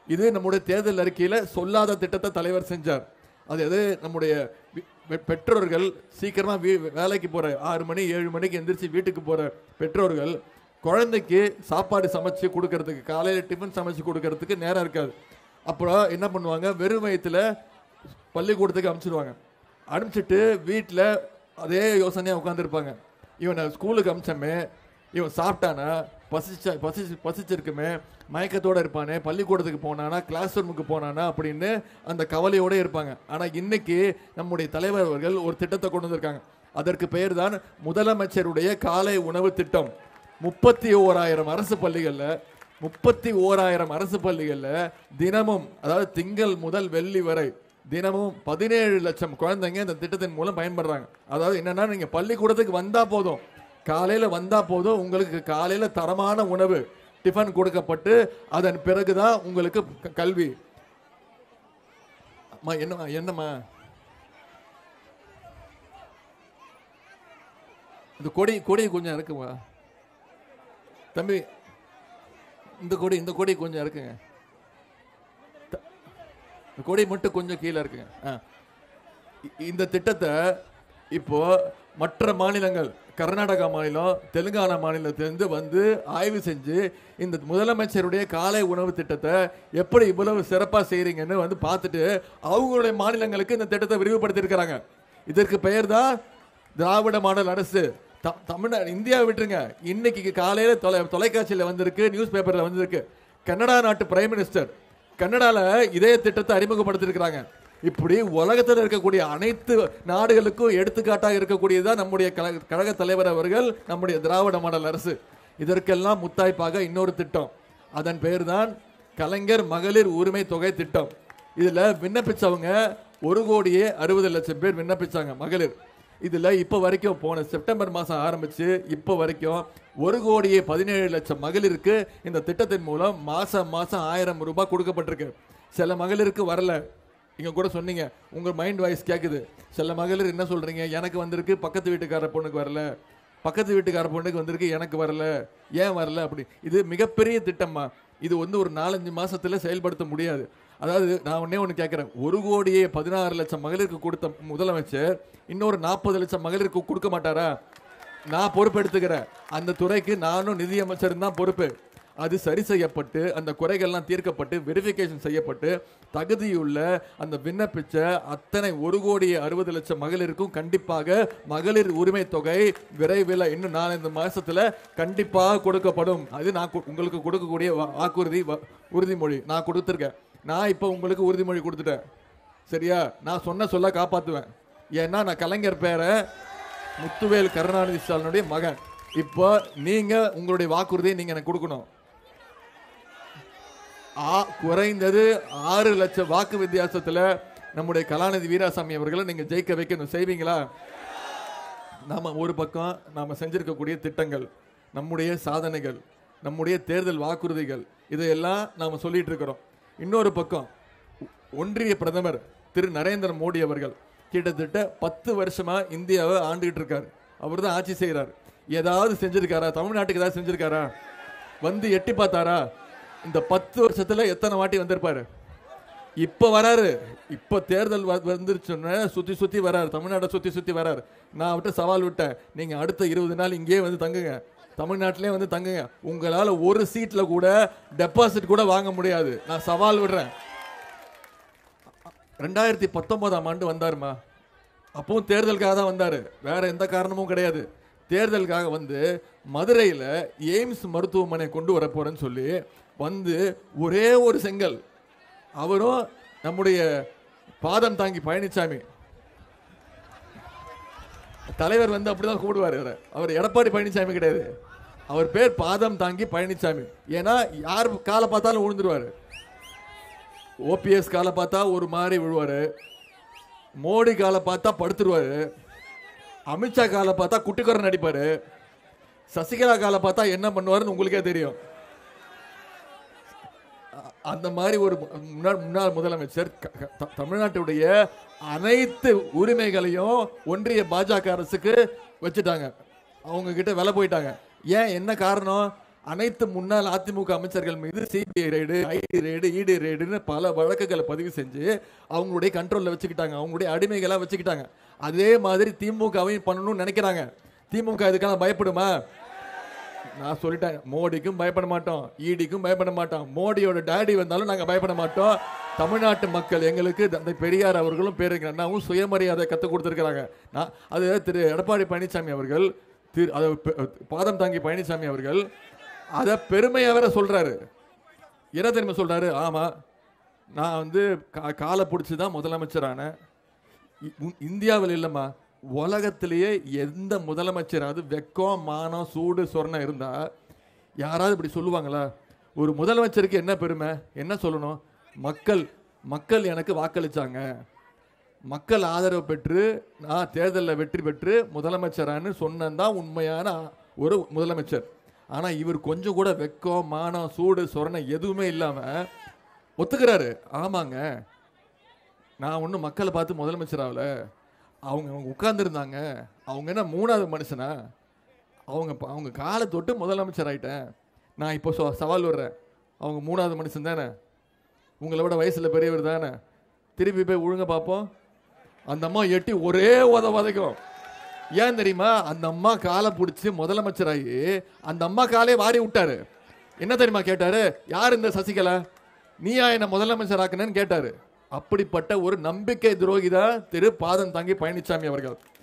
இது நம்முடைய தேர்தல் அறிக்கையில சொல்லாத திட்டத்தை தலைவர் செஞ்சார் அது எது நம்முடைய வி- பெ- பெற்றோர்கள் சீக்கிரமா வீ- வேலைக்கு போற ஆறு மணி ஏழு மணிக்கு எந்திரிச்சு வீட்டுக்கு போற பெற்றோர்கள் குழந்தைக்கு சாப்பாடு சமைச்சு கொடுக்கறதுக்கு காலையில டிஃபன் சமைச்சு கொடுக்கறதுக்கு நேரம் இருக்காது அப்புறம் என்ன பண்ணுவாங்க வெறும் வயித்துல பள்ளிக்கூடத்துக்கு அனுப்பிச்சிடுவாங்க அனுப்பிச்சிட்டு வீட்டில் அதே யோசனையாக உட்காந்துருப்பாங்க இவனை ஸ்கூலுக்கு அனுப்பிச்சமே இவன் சாப்பிட்டானா பசிச்ச பசிச்சு பசிச்சிருக்குமே மயக்கத்தோட இருப்பானே பள்ளிக்கூடத்துக்கு போனானா கிளாஸ் ரூமுக்கு போனானா அப்படின்னு அந்த கவலையோட இருப்பாங்க ஆனால் இன்னைக்கு நம்முடைய தலைவர் அவர்கள் ஒரு திட்டத்தை கொண்டு வந்திருக்காங்க அதற்கு பெயர் தான் முதலமைச்சருடைய காலை உணவு திட்டம் முப்பத்தி ஓராயிரம் அரசு பள்ளிகளில் முப்பத்தி ஓராயிரம் அரசு பள்ளிகளில் தினமும் அதாவது திங்கள் முதல் வெள்ளி வரை தினமும் பதினேழு லட்சம் குழந்தைங்க இந்த திட்டத்தின் மூலம் பயன்படுறாங்க அதாவது என்னன்னா நீங்க பள்ளிக்கூடத்துக்கு வந்தா போதும் காலையில வந்தா போதும் உங்களுக்கு காலையில தரமான உணவு டிஃபன் கொடுக்கப்பட்டு அதன் பிறகுதான் உங்களுக்கு க- கல்வி அம்மா என்னம்மா என்னம்மா இந்த கொடி கொடி கொஞ்சம் இருக்குமா தம்பி இந்த கொடி இந்த கொடி கொஞ்சம் இருக்குங்க த- இந்த கொடி மட்டும் கொஞ்சம் கீழே இருக்குங்க ஆ. இ- இந்த திட்டத்தை இப்போ மற்ற மாநிலங்கள் கர்நாடகா மாநிலம் தெலுங்கானா மாநிலத்திலிருந்து வந்து ஆய்வு செஞ்சு இந்த முதலமைச்சருடைய காலை உணவு திட்டத்தை எப்படி இவ்வளவு சிறப்பாக செய்றீங்கன்னு வந்து பார்த்துட்டு அவங்களுடைய மாநிலங்களுக்கு இந்த திட்டத்தை விரிவுபடுத்தியிருக்கிறாங்க இதற்கு பெயர் தான் திராவிட மாடல் அரசு த- தமிழ்நாடு இந்தியாவை விட்டுருங்க இன்னைக்கு காலையில தொலை தொலைக்காட்சியில் வந்திருக்கு நியூஸ் பேப்பர்ல வந்திருக்கு கனடா நாட்டு பிரைம் மினிஸ்டர் கனடால இதே திட்டத்தை அறிமுகப்படுத்தியிருக்கிறாங்க இப்படி உலகத்தில் இருக்கக்கூடிய அனைத்து நாடுகளுக்கும் எடுத்துக்காட்டாக இருக்கக்கூடியதுதான் நம்முடைய கழக கழக தலைவர் அவர்கள் நம்முடைய திராவிட மாடல் அரசு இதற்கெல்லாம் முத்தாய்ப்பாக இன்னொரு திட்டம் அதன் பெயர் தான் கலைஞர் மகளிர் உரிமை தொகை திட்டம் இதுல விண்ணப்பிச்சவங்க ஒரு கோடியே அறுபது லட்சம் பேர் விண்ணப்பிச்சாங்க மகளிர் இதுல இப்ப வரைக்கும் போன செப்டம்பர் மாசம் ஆரம்பிச்சு இப்ப வரைக்கும் ஒரு கோடியே பதினேழு லட்சம் மகளிருக்கு இந்த திட்டத்தின் மூலம் மாசம் மாசம் ஆயிரம் ரூபாய் கொடுக்கப்பட்டிருக்கு சில மகளிருக்கு வரல இங்க கூட சொன்னீங்க உங்க மைண்ட் வாய்ஸ் கேக்குது சில மகளிர் என்ன சொல்றீங்க எனக்கு வந்திருக்கு பக்கத்து வீட்டுக்கார பொண்ணுக்கு வரல பக்கத்து வீட்டுக்கார பொண்ணுக்கு வந்திருக்கு எனக்கு வரல ஏன் வரல அப்படி இது மிகப்பெரிய திட்டம்மா இது வந்து ஒரு நாலஞ்சு மாசத்துல செயல்படுத்த முடியாது அதாவது நான் ஒண்ணே ஒன்று கேட்குறேன் ஒரு கோடியே பதினாறு லட்சம் மகளிருக்கு கொடுத்த முதலமைச்சர் இன்னொரு நாற்பது லட்சம் மகளிருக்கு கொடுக்க மாட்டாரா நான் பொறுப்பெடுத்துக்கிறேன் அந்த துறைக்கு நானும் நிதியமைச்சர் தான் பொறுப்பு அது சரி செய்யப்பட்டு அந்த குறைகள்லாம் தீர்க்கப்பட்டு வெரிஃபிகேஷன் செய்யப்பட்டு தகுதியுள்ள அந்த விண்ணப்பிச்ச அத்தனை ஒரு கோடியே அறுபது லட்சம் மகளிருக்கும் கண்டிப்பாக மகளிர் உரிமை தொகை விரைவில் இன்னும் நாலஞ்சு மாசத்துல கண்டிப்பாக கொடுக்கப்படும் அது நான் கு- உங்களுக்கு கொடுக்கக்கூடிய வா- வாக்குறுதி வ- உறுதிமொழி நான் கொடுத்துருக்கேன் நான் இப்போ உங்களுக்கு உறுதிமொழி கொடுத்துட்டேன் சரியா நான் சொன்ன சொல்ல காப்பாத்துவேன் ஏன்னா நான் கலைஞர் பேரை முத்துவேல் கருணாநிதி ஸ்டாலினுடைய மகன் இப்போ நீங்க உங்களுடைய வாக்குறுதியை நீங்க எனக்கு கொடுக்கணும் ஆ- குறைந்தது ஆறு லட்சம் வாக்கு வித்தியாசத்துல நம்முடைய கலாநிதி வீராசாமி அவர்களை நீங்க ஜெயிக்க வைக்கணும் செய்வீங்களா நாம ஒரு பக்கம் நாம செஞ்சிருக்கக்கூடிய திட்டங்கள் நம்முடைய சாதனைகள் நம்முடைய தேர்தல் வாக்குறுதிகள் இதையெல்லாம் நாம சொல்லிட்டு இருக்கிறோம் இன்னொரு பக்கம் ஒ- ஒன்றிய பிரதமர் திரு நரேந்திர மோடி அவர்கள் கிட்டத்தட்ட பத்து வருஷமா இந்தியாவை ஆண்டுகிட்டு இருக்காரு அவர் தான் ஆட்சி செய்கிறார் ஏதாவது செஞ்சிருக்காரா தமிழ்நாட்டுக்கு ஏதாவது செஞ்சிருக்காரா வந்து எட்டி பார்த்தாரா இந்த பத்து வருஷத்துல எத்தனை வாட்டி வந்திருப்பாரு இப்ப வராரு இப்ப தேர்தல் வ- வந்துருச்சுன்னா சுத்தி சுத்தி வராரு தமிழ்நாட்டை சுத்தி சுத்தி வராரு நான் விட்டு சவால் விட்டேன் நீங்க அடுத்த இருபது நாள் இங்கேயே வந்து தங்குங்க தமிழ்நாட்டிலே வந்து தங்குங்க உங்களால ஒரு சீட்ல கூட டெபாசிட் கூட வாங்க முடியாது நான் சவால் விடுறேன் ரெண்டாயிரத்தி பத்தொன்பதாம் ஆண்டு வந்தாருமா அப்பவும் தேர்தலுக்காக தான் வந்தாரு வேற எந்த காரணமும் கிடையாது தேர்தலுக்காக வந்து மதுரையில் எய்ம்ஸ் மருத்துவமனை கொண்டு வர போறேன்னு சொல்லி வந்து ஒரே ஒரு செங்கல் அவரும் நம்முடைய பாதம் தாங்கி பழனிசாமி தலைவர் வந்து அப்படிதான் கூடுவார் அவரை அவர் எடப்பாடி பழனிசாமி கிடையாது அவர் பேர் பாதம் தாங்கி பழனிசாமி ஏன்னா யார் காலை பார்த்தாலும் விழுந்துருவாரு ஓபிஎஸ் காலை பார்த்தா ஒரு மாதிரி விழுவாரு மோடி காலை பார்த்தா படுத்துருவாரு அமித்ஷா காலை பார்த்தா குட்டிக்குறை நடிப்பாரு சசிகலா காலை பார்த்தா என்ன பண்ணுவாருன்னு உங்களுக்கே தெரியும் அ- அந்த மாதிரி ஒரு முன்னாள் முன்னாள் முதலமைச்சர் க- க- த- தமிழ்நாட்டுடைய அனைத்து உரிமைகளையும் ஒன்றிய பாஜக அரசுக்கு வச்சுட்டாங்க அவங்க கிட்ட விலை போயிட்டாங்க ஏன் என்ன காரணம் அனைத்து முன்னாள் அதிமுக அமைச்சர்கள் மீது சிபிஐ ரெய்டு ஐடி ரெய்டு இடி ரெய்டுன்னு பல வழக்குகளை பதிவு செஞ்சு அவங்களுடைய கண்ட்ரோல்ல வச்சுக்கிட்டாங்க அவங்களுடைய அடிமைகளா வச்சுக்கிட்டாங்க அதே மாதிரி திமுகவையும் பண்ணணும்னு நினைக்கிறாங்க திமுக இதுக்கெல்லாம் பயப்படுமா நான் சொல்லிட்டேன் மோடிக்கும் பயப்பட மாட்டோம் ஈடிக்கும் பயப்பட மாட்டோம் மோடியோட டேடி வந்தாலும் நாங்க பயப்பட மாட்டோம் தமிழ்நாட்டு மக்கள் எங்களுக்கு அந்த பெரியார் அவர்களும் பேருக்கு அண்ணாவும் சுயமரியாதை கற்றுக் கொடுத்துருக்காங்க நான் அது திரு எடப்பாடி பழனிசாமி அவர்கள் திரு அது பெ- பாதம் தாங்கி பழனிசாமி அவர்கள் அதை பெருமையாக வேற சொல்றாரு என்ன தெரியுமா சொல்றாரு ஆமா நான் வந்து கா- காலை பிடிச்சி தான் முதலமைச்சரானேன் இ- உ- இந்தியாவில் இல்லைம்மா உலகத்திலேயே எந்த முதலமைச்சராவது வெக்கம் மானம் சூடு சொரணம் இருந்தா யாராவது இப்படி சொல்லுவாங்களா ஒரு முதலமைச்சருக்கு என்ன பெருமை என்ன சொல்லணும் மக்கள் மக்கள் எனக்கு வாக்களிச்சாங்க மக்கள் ஆதரவு பெற்று நான் தேர்தலில் வெற்றி பெற்று முதலமைச்சரான்னு சொன்னதான் உண்மையான ஒரு முதலமைச்சர் ஆனால் இவர் கொஞ்சம் கூட வெக்கம் மானம் சூடு சொரணம் எதுவுமே இல்லாமல் ஒத்துக்கிறாரு ஆமாங்க நான் ஒன்றும் மக்களை பார்த்து முதலமைச்சர் ஆகல அவங்க அவங்க உட்கார்ந்துருந்தாங்க அவங்க என்ன மூணாவது மனுஷனா அவங்க ப- அவங்க காலை தொட்டு முதலமைச்சர் ஆயிட்டேன் நான் இப்போ சொ- சவால் விடுறேன் அவங்க மூணாவது மனுஷன் தானே உங்களை விட வயசில் பெரியவர் தானே திருப்பி போய் ஒழுங்க பார்ப்போம் அந்த அம்மா எட்டி ஒரே உத உதைக்கும் ஏன் தெரியுமா அந்த அம்மா காலை பிடிச்சி முதலமைச்சராகி அந்த அம்மா காலே வாரி விட்டாரு என்ன தெரியுமா கேட்டாரு யார் இந்த சசிகலா நீயா என்ன முதலமைச்சர் ஆக்குனேன்னு கேட்டாரு அப்படிப்பட்ட ஒரு நம்பிக்கை துரோகிதா திரு பாதம் தாங்கி பழனிசாமி அவர்கள்